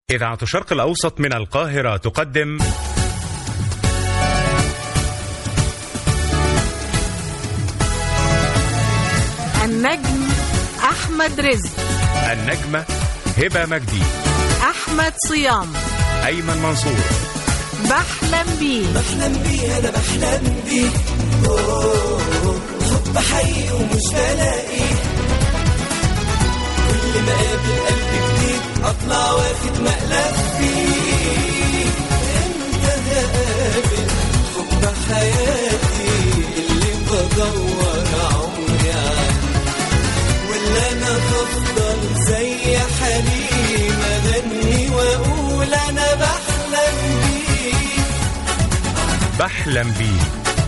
إذاعة الشرق الأوسط من القاهرة تقدم النجم أحمد رزق النجمة هبة مجدي أحمد صيام أيمن منصور بحلم بيه بحلم بيه انا بحلم بيه أوه، حب حي ومش بلاقيه كل ما اقابل قلب جديد اطلع واخد مقلب فيه امتى هقابل حب حياتي اللي بدور عمري عنه ولا انا هفضل زي حليم اغني واقول انا بحلم بيه بحلم بيه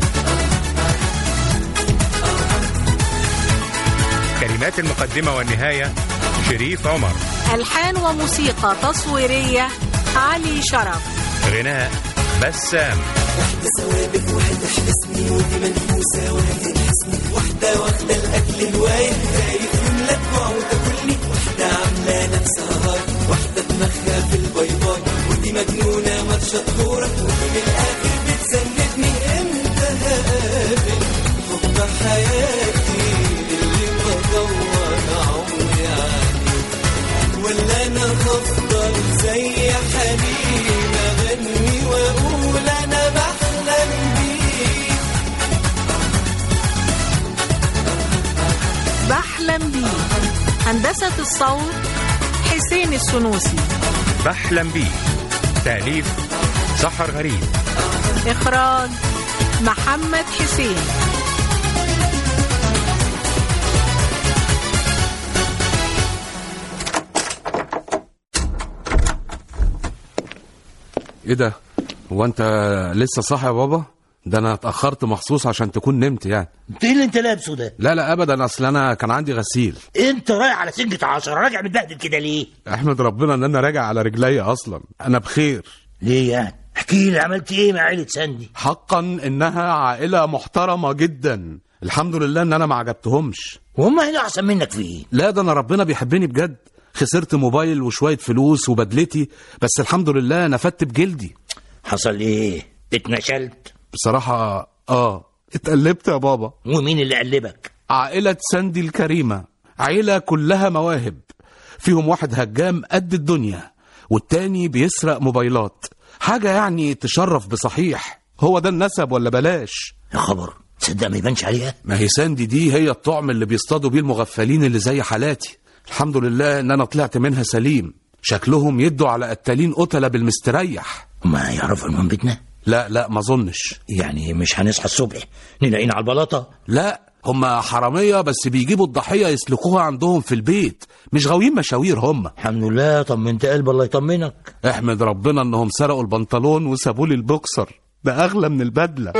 كلمات المقدمة والنهاية شريف عمر ألحان وموسيقى تصويرية علي شرف غناء بسام واحدة ثوابت واحدة حبسني ودي منفوسة وهي تحسني واحدة واخدة الأكل هواية خايف يملى دموع وتاكلني واحدة عاملة نفسها هاي واحدة دماغها في الباي باي ودي مجنونة ماتشة كورة ودي من الآخر بتسندني امتى هقابل حب حياتي اللي بدور عمري عليه ولا انا هفضل زي حليم اغني واقول انا بحلم بيه بحلم بيه هندسة الصوت حسين السنوسي بحلم بيه تأليف سحر غريب إخراج محمد حسين ايه ده هو انت لسه صاحي يا بابا ده انا اتاخرت مخصوص عشان تكون نمت يعني انت ايه اللي انت لابسه ده؟ لا لا ابدا اصل انا كان عندي غسيل انت رايح على سنجة عشرة راجع متبهدل كده ليه؟ احمد ربنا ان انا راجع على رجلي اصلا انا بخير ليه يعني؟ احكي لي عملت ايه مع عيلة ساندي؟ حقا انها عائله محترمه جدا الحمد لله ان انا ما عجبتهمش وهم هنا احسن منك في ايه؟ لا ده انا ربنا بيحبني بجد خسرت موبايل وشويه فلوس وبدلتي بس الحمد لله نفدت بجلدي حصل ايه؟ اتنشلت بصراحه اه اتقلبت يا بابا ومين اللي قلبك؟ عائلة ساندي الكريمة عيلة كلها مواهب فيهم واحد هجام قد الدنيا والتاني بيسرق موبايلات حاجة يعني تشرف بصحيح هو ده النسب ولا بلاش يا خبر تصدق ما يبانش عليها؟ ما هي ساندي دي هي الطعم اللي بيصطادوا بيه المغفلين اللي زي حالاتي الحمد لله ان انا طلعت منها سليم شكلهم يدوا على قتالين قتلة بالمستريح ما يعرفوا من بيتنا؟ لا لا ما اظنش يعني مش هنصحى الصبح نلاقينا على البلاطة؟ لا هم حرامية بس بيجيبوا الضحية يسلكوها عندهم في البيت مش غاويين مشاوير هم الحمد لله طمنت قلب الله يطمنك احمد ربنا انهم سرقوا البنطلون وسابوا لي البوكسر ده اغلى من البدله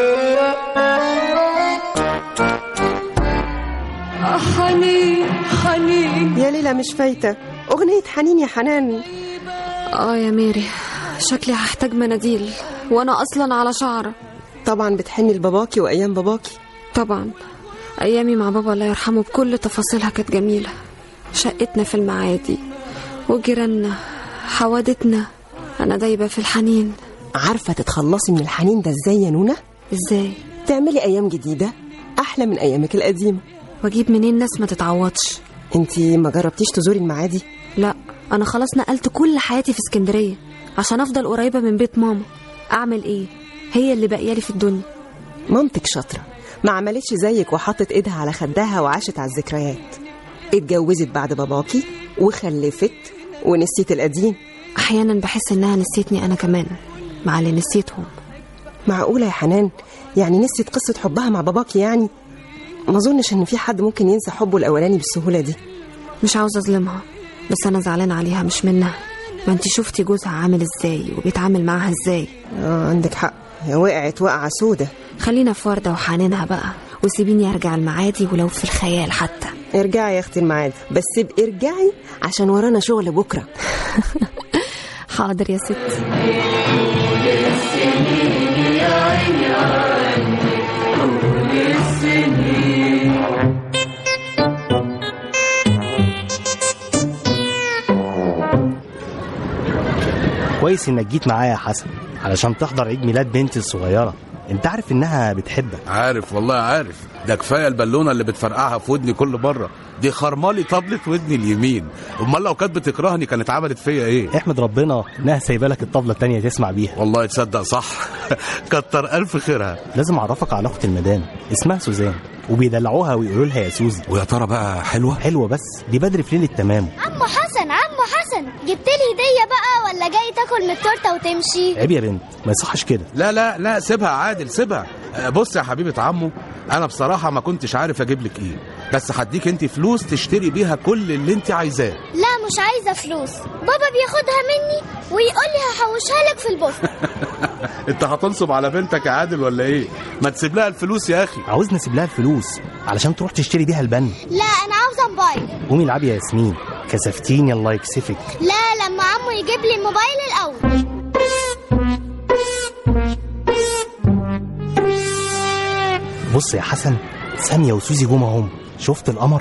حنين حنين يا ليلى مش فايتة أغنية حنين يا حنان اه يا ميري شكلي هحتاج مناديل وانا اصلا على شعره طبعا بتحني لباباكي وأيام باباكي طبعا ايامي مع بابا الله يرحمه بكل تفاصيلها كانت جميله شقتنا في المعادي وجيراننا حوادتنا انا دايبه في الحنين عارفة تتخلصي من الحنين ده ازاي يا نونة؟ ازاي تعملي أيام جديدة أحلى من أيامك القديمة واجيب منين ناس ما تتعوضش انتي ما جربتيش تزوري المعادي؟ لا انا خلاص نقلت كل حياتي في اسكندريه عشان افضل قريبه من بيت ماما اعمل ايه هي اللي باقيه لي في الدنيا مامتك شاطرة ما عملتش زيك وحطت ايدها على خدها وعاشت على الذكريات اتجوزت بعد باباكي وخلفت ونسيت القديم احيانا بحس انها نسيتني انا كمان مع اللي نسيتهم معقولة يا حنان يعني نسيت قصة حبها مع باباكي يعني ما اظنش ان في حد ممكن ينسى حبه الاولاني بالسهولة دي مش عاوزه اظلمها بس انا زعلانه عليها مش منها ما انت شفتي جوزها عامل ازاي وبيتعامل معاها ازاي اه عندك حق هي وقعت وقعة سودة خلينا في ورده وحنينها بقى وسيبيني ارجع المعادي ولو في الخيال حتى ارجعي يا اختي الميعاد بس ابقي ارجعي عشان ورانا شغل بكرة حاضر يا ست كويس انك جيت معايا يا حسن علشان تحضر عيد ميلاد بنتي الصغيره انت عارف انها بتحبك عارف والله عارف ده كفايه البالونه اللي بتفرقعها في ودني كل مره دي خرمالي طبلة ودني اليمين امال لو كانت بتكرهني كانت عملت فيا ايه احمد ربنا انها سايبه لك الطبله التانيه تسمع بيها والله تصدق صح كتر الف خيرها لازم اعرفك على اخت المدام اسمها سوزان وبيدلعوها ويقولوا لها يا سوزي ويا ترى بقى حلوه حلوه بس دي بدري في ليله تمام عمو حسن عمو حسن جبت لي هديه بقى ولا جاي تاكل من التورته وتمشي عيب يا بنت ما يصحش كده لا لا لا سيبها عادل سيبها آه، بص يا حبيبه عمو انا بصراحه ما كنتش عارف اجيب لك ايه بس هديك انت فلوس تشتري بيها كل اللي انت عايزاه لا مش عايزه فلوس بابا بياخدها مني ويقول لي هحوشها لك في البوسطه انت هتنصب على بنتك يا عادل ولا ايه ما تسيب لها الفلوس يا اخي عاوز نسيب لها الفلوس علشان تروح تشتري بيها البن لا انا عاوزه موبايل قومي العبي يا ياسمين كسفتيني الله يكسفك لا لما عمو يجيب لي الموبايل الاول بص يا حسن ساميه وسوزي جم اهم شفت القمر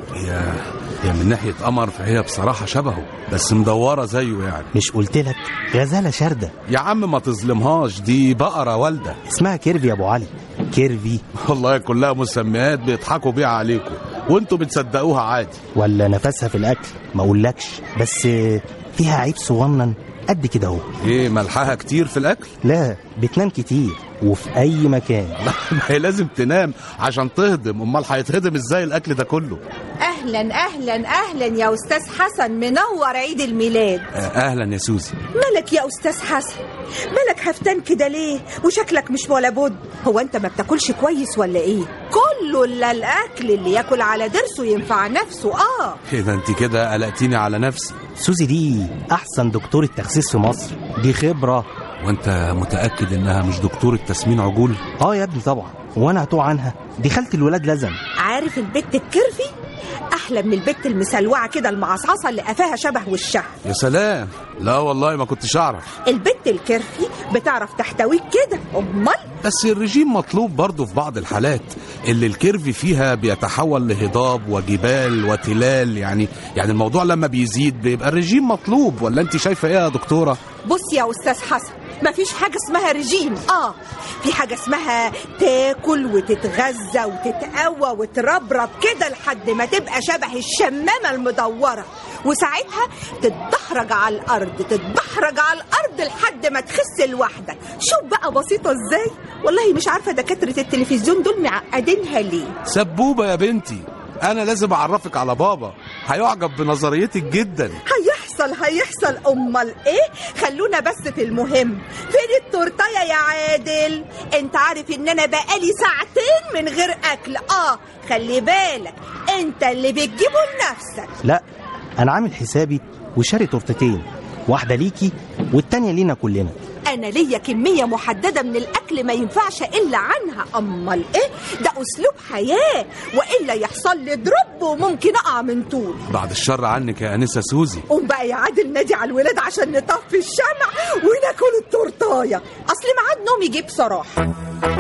هي هي من ناحيه قمر فهي بصراحه شبهه بس مدوره زيه يعني مش قلت لك غزاله شارده يا عم ما تظلمهاش دي بقره والده اسمها كيرفي يا ابو علي كيرفي والله كلها مسميات بيضحكوا بيها عليكم وانتوا بتصدقوها عادي ولا نفسها في الاكل ما اقولكش بس فيها عيب صغنن قد كده اهو ايه ملحها كتير في الاكل لا بتنام كتير وفي اي مكان ما هي لازم تنام عشان تهضم امال هيتهضم ازاي الاكل ده كله اهلا اهلا اهلا يا استاذ حسن منور عيد الميلاد آه، اهلا يا سوزي مالك يا استاذ حسن مالك هفتان كده ليه وشكلك مش ولا بد هو انت ما بتاكلش كويس ولا ايه كله الا الاكل اللي ياكل على ضرسه ينفع نفسه اه ايه ده انت كده قلقتيني على نفسي سوزي دي احسن دكتور التخسيس في مصر دي خبره وانت متاكد انها مش دكتوره تسمين عجول اه يا ابني طبعا وانا هتوع عنها دي خالة الولاد لازم عارف البت الكرفي احلى من البت المسلوعه كده المعصعصه اللي قفاها شبه وشها يا سلام لا والله ما كنتش اعرف البت الكرفي بتعرف تحتويك كده امال بس الرجيم مطلوب برضه في بعض الحالات اللي الكيرف فيها بيتحول لهضاب وجبال وتلال يعني يعني الموضوع لما بيزيد بيبقى الرجيم مطلوب ولا انت شايفه ايه يا دكتوره بص يا استاذ حسن مفيش حاجه اسمها رجيم اه في حاجه اسمها تاكل وتتغذى وتتقوى وتربرب كده لحد ما تبقى شبه الشمامه المدوره وساعتها تتدحرج على الارض تتدحرج على الارض لحد ما تخس لوحدك شوف بقى بسيطه ازاي والله مش عارفه دكاتره التلفزيون دول معقدينها ليه سبوبه يا بنتي انا لازم اعرفك على بابا هيعجب بنظريتك جدا هيحصل هيحصل امال ايه خلونا بس في المهم فين التورتايه يا عادل انت عارف ان انا بقالي ساعتين من غير اكل اه خلي بالك انت اللي بتجيبه لنفسك لا انا عامل حسابي وشاري تورتتين واحده ليكي والتانيه لينا كلنا انا ليا كميه محدده من الاكل ما ينفعش الا عنها امال ايه ده اسلوب حياه والا يحصل لي دروب وممكن اقع من طول بعد الشر عنك يا انسه سوزي قوم بقى يا عادل نادي على الولاد عشان نطفي الشمع وناكل التورتايه اصل ميعاد نومي جه بصراحه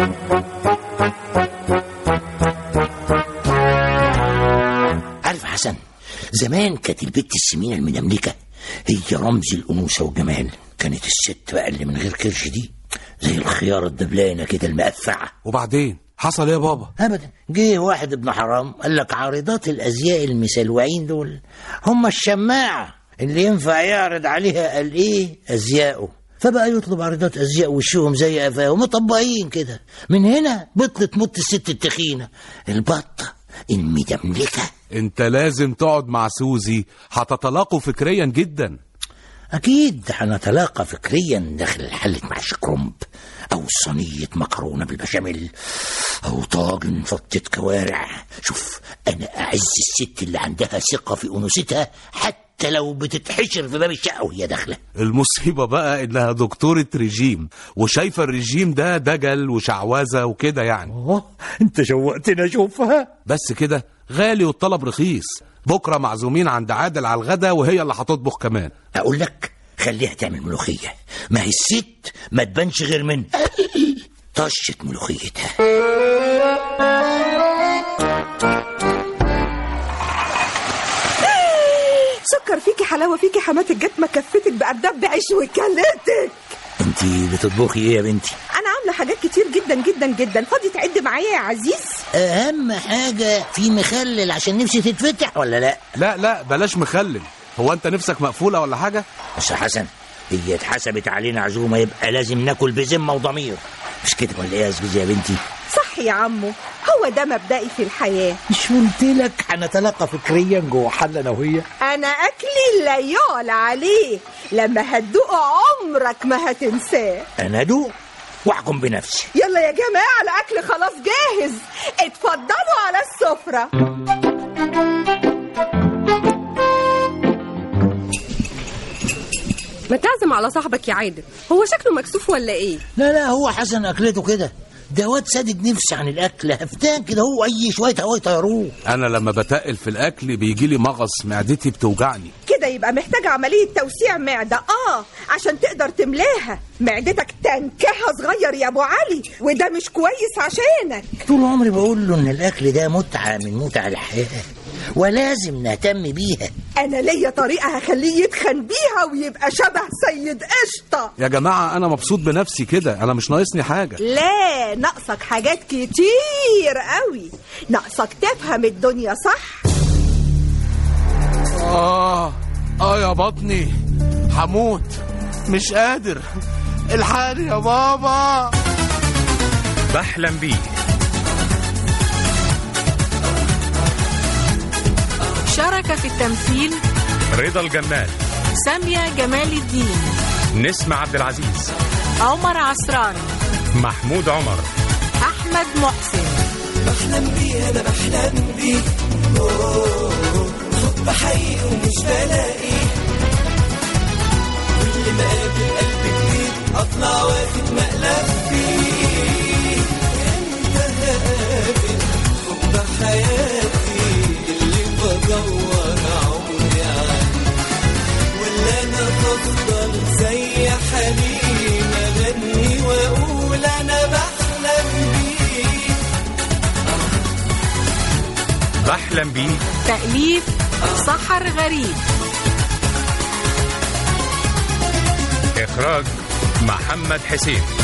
عارف حسن زمان كانت البت السمينة المدملكة هي رمز الأنوثة والجمال كانت الست بقى اللي من غير كرش دي زي الخيارة الدبلانة كده المقفعة وبعدين حصل ايه يا بابا ابدا جه واحد ابن حرام قال لك عارضات الازياء المسلوعين دول هم الشماعه اللي ينفع يعرض عليها قال ايه ازياءه فبقى يطلب عارضات ازياء وشهم زي قفاه مطبقين كده من هنا بطلت موت الست التخينه البطه المدملكه انت لازم تقعد مع سوزي هتتلاقوا فكريا جدا أكيد هنتلاقى فكريا داخل حلة محشي كرنب أو صينية مكرونة بالبشاميل أو طاجن فتة كوارع شوف أنا أعز الست اللي عندها ثقة في أنوثتها حتى لو بتتحشر في باب الشقة وهي داخلة المصيبة بقى إنها دكتورة رجيم وشايفة الرجيم ده دجل وشعوذة وكده يعني أوه أنت شوقتني أشوفها بس كده غالي والطلب رخيص بكرة معزومين عند عادل على الغدا وهي اللي هتطبخ كمان أقول لك خليها تعمل ملوخية ما هي الست ما تبانش غير من طشة ملوخيتها سكر فيكي حلاوه فيكي حماتك جت مكفتك بأردب عيش وكلتك انت بتطبخي ايه يا بنتي انا عامله حاجات كتير جدا جدا جدا فاضي تعد معايا يا عزيز اهم حاجه في مخلل عشان نفسي تتفتح ولا لا لا لا بلاش مخلل هو انت نفسك مقفوله ولا حاجه بس يا حسن هي اتحسبت علينا عزومه يبقى لازم ناكل بذمه وضمير مش كده ولا ايه يا زوزي يا بنتي صح يا عمو هو ده مبدئي في الحياه مش قلت لك هنتلاقى فكريا جوه حل انا وهي انا اكلي لا يعلى عليه لما هتدوق عمرك ما هتنساه انا ادوق واحكم بنفسي يلا يا جماعه الاكل خلاص جاهز اتفضلوا على السفره ما تعزم على صاحبك يا عادل هو شكله مكسوف ولا ايه لا لا هو حسن اكلته كده ده واد سادد نفسي عن الاكل هفتان كده هو اي شويه هوا يطيروه انا لما بتقل في الاكل بيجي لي مغص معدتي بتوجعني كده يبقى محتاجة عملية توسيع معدة اه عشان تقدر تملاها معدتك تنكها صغير يا ابو علي وده مش كويس عشانك طول عمري بقول له ان الاكل ده متعه من متع الحياه ولازم نهتم بيها انا ليا طريقة هخليه يتخن بيها ويبقى شبه سيد قشطة يا جماعه انا مبسوط بنفسي كده انا مش ناقصني حاجه لا ناقصك حاجات كتير قوي ناقصك تفهم الدنيا صح اه اه يا بطني هموت مش قادر الحقني يا بابا بحلم بيه شارك في التمثيل رضا الجمال سامية جمال الدين نسمة عبد العزيز عمر عصران محمود عمر أحمد محسن بحلم بيه انا بحلم بيه أوه، حب حقيقي ومش بلاقيه كل ما اقابل قلب جديد اطلع واخد مقلب فيه انت هقابل حب حياتي اللي بدور عمري عنه ولا انا هفضل زي حليم اغني واقول انا بحلم بيه بحلم بيه تأليف سحر غريب إخراج محمد حسين